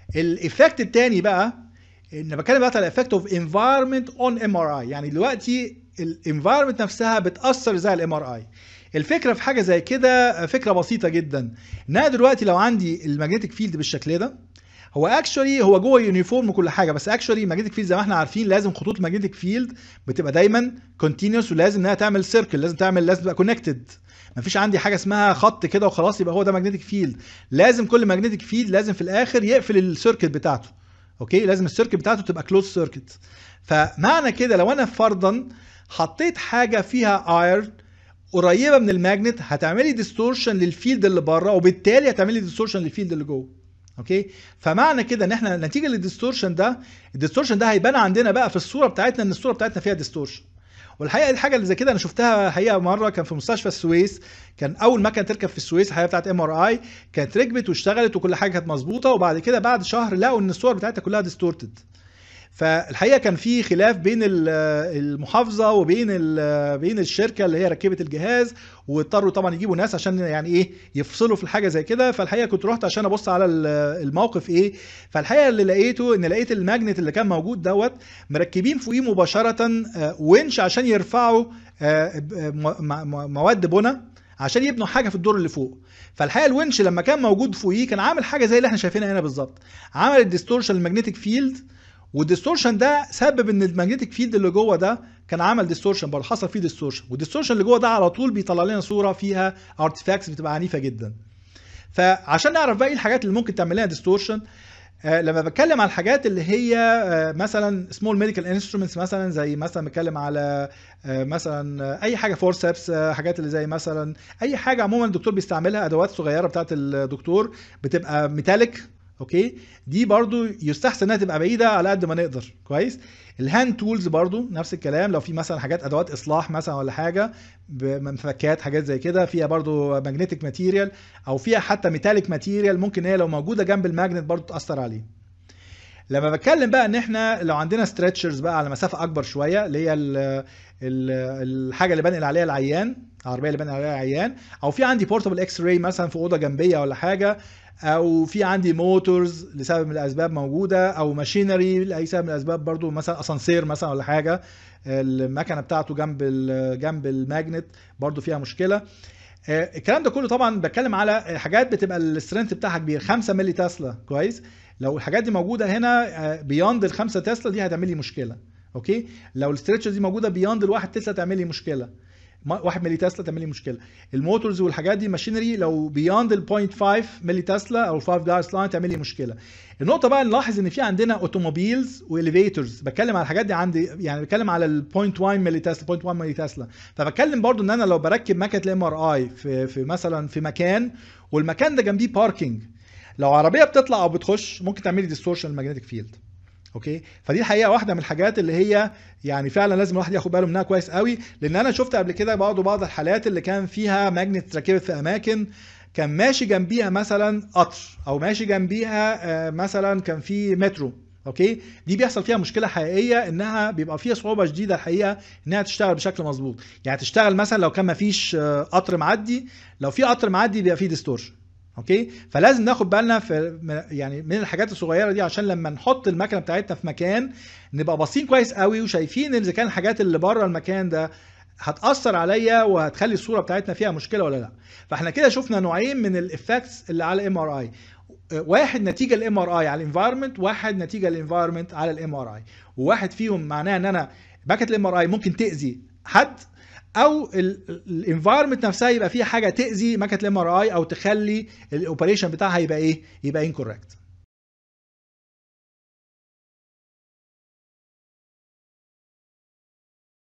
الايفكت الثاني بقى ان بتكلم دلوقتي على effect of environment on MRI يعني دلوقتي الانفايرمنت نفسها بتاثر زي الام ار اي الفكره في حاجه زي كده فكره بسيطه جدا ان انا دلوقتي لو عندي المagnetic فيلد بالشكل ده هو اكشولي هو جوه يونيفورم وكل حاجه بس اكشولي ماجنتيك فيلد زي ما احنا عارفين لازم خطوط الماجنتيك فيلد بتبقى دايما كونتينوس ولازم انها تعمل سيركل لازم تعمل لازم تبقى كونكتد مفيش عندي حاجه اسمها خط كده وخلاص يبقى هو ده ماجنتيك فيلد لازم كل ماجنتيك فيلد لازم في الاخر يقفل السيركت بتاعته اوكي لازم السيركت بتاعته تبقى كلوز سيركت فمعنى كده لو انا فرضا حطيت حاجه فيها ايرن قريبه من الماجنت هتعملي ديستورشن للفيلد اللي بره وبالتالي هتعملي ديستورشن للفيلد اللي جوه اوكي فمعنى كده ان احنا نتيجه للديستورشن ده الديستورشن ده هيبان عندنا بقى في الصوره بتاعتنا ان الصوره بتاعتنا فيها ديستورشن والحقيقه الحاجه اللي زي كده انا شفتها حقيقه مره كان في مستشفى السويس كان اول مكنه تركب في السويس الحقيقه بتاعت ام ار اي كانت ركبت واشتغلت وكل حاجه كانت مظبوطه وبعد كده بعد شهر لقوا ان الصور بتاعتها كلها ديستورتد فالحقيقه كان في خلاف بين المحافظه وبين بين الشركه اللي هي ركبت الجهاز واضطروا طبعا يجيبوا ناس عشان يعني ايه يفصلوا في الحاجه زي كده فالحقيقه كنت رحت عشان ابص على الموقف ايه فالحقيقه اللي لقيته ان لقيت الماجنت اللي كان موجود دوت مركبين فوقيه مباشره ونش عشان يرفعوا مواد بنا عشان يبنوا حاجه في الدور اللي فوق فالحقيقه الونش لما كان موجود فوقيه كان عامل حاجه زي اللي احنا شايفينها هنا بالظبط عمل الديستورشن المagnetic فيلد والديستورشن ده سبب ان الماجنتيك فيلد اللي جوه ده كان عمل ديستورشن برضه حصل فيه ديستورشن والديستورشن اللي جوه ده على طول بيطلع لنا صوره فيها ارتفاكتس بتبقى عنيفه جدا فعشان نعرف بقى ايه الحاجات اللي ممكن تعمل لنا ديستورشن آه لما بتكلم على الحاجات اللي هي آه مثلا سمول ميديكال انسترومنتس مثلا زي مثلا بتكلم على آه مثلا اي حاجه فورسبس حاجات اللي زي مثلا اي حاجه عموما الدكتور بيستعملها ادوات صغيره بتاعت الدكتور بتبقى ميتاليك اوكي دي برضو يستحسن انها تبقى بعيده على قد ما نقدر كويس الهاند تولز برضو نفس الكلام لو في مثلا حاجات ادوات اصلاح مثلا ولا حاجه مفكات حاجات زي كده فيها برضو ماجنتيك ماتيريال او فيها حتى ميتاليك ماتيريال ممكن هي لو موجوده جنب الماجنت برضو تاثر عليه لما بتكلم بقى ان احنا لو عندنا ستريتشرز بقى على مسافه اكبر شويه اللي هي ال ال الحاجه اللي بنقل عليها العيان العربيه اللي بنقل عليها العيان او في عندي بورتبل اكس راي مثلا في اوضه جنبيه ولا حاجه او في عندي موتورز لسبب من الاسباب موجوده او ماشينري لاي سبب من الاسباب برضو مثلا اسانسير مثلا ولا حاجه المكنه بتاعته جنب جنب الماجنت برضو فيها مشكله الكلام ده كله طبعا بتكلم على حاجات بتبقى السترينث بتاعها كبير 5 ملي تسلا كويس لو الحاجات دي موجوده هنا بياند ال 5 تسلا دي هتعمل لي مشكله اوكي لو الستريتشر دي موجوده بياند ال 1 تسلا تعمل لي مشكله 1 ملي تسلا تعمل لي مشكله الموتورز والحاجات دي ماشينري لو بياند ال 0.5 ملي تسلا او 5 جارس لاين تعمل لي مشكله النقطه بقى نلاحظ ان في عندنا اوتوموبيلز واليفيتورز بتكلم على الحاجات دي عندي يعني بتكلم على ال 0.1 ملي تسلا 0.1 ملي تسلا فبتكلم برضو ان انا لو بركب مكنه الام ار اي في في مثلا في مكان والمكان ده جنبيه باركينج لو عربيه بتطلع او بتخش ممكن تعمل لي ديستورشن الماجنتيك فيلد اوكي فدي الحقيقه واحده من الحاجات اللي هي يعني فعلا لازم الواحد ياخد باله منها كويس قوي لان انا شفت قبل كده برضه بعض الحالات اللي كان فيها ماجنت ركبت في اماكن كان ماشي جنبيها مثلا قطر او ماشي جنبيها مثلا كان في مترو اوكي دي بيحصل فيها مشكله حقيقيه انها بيبقى فيها صعوبه شديده الحقيقه انها تشتغل بشكل مظبوط يعني تشتغل مثلا لو كان ما فيش قطر معدي لو في قطر معدي بيبقى فيه ديستورشن اوكي فلازم ناخد بالنا في يعني من الحاجات الصغيره دي عشان لما نحط المكنه بتاعتنا في مكان نبقى باصين كويس قوي وشايفين اذا كان الحاجات اللي بره المكان ده هتاثر عليا وهتخلي الصوره بتاعتنا فيها مشكله ولا لا فاحنا كده شفنا نوعين من الافكتس اللي على الام ار اي واحد نتيجه الام ار اي على الانفايرمنت واحد نتيجه الانفايرمنت على الام ار اي وواحد فيهم معناه ان انا باكت الام ار اي ممكن تاذي حد او الانفايرمنت نفسها يبقى فيها حاجه تاذي مكنه الام ار اي او تخلي الاوبريشن بتاعها يبقى ايه يبقى انكوركت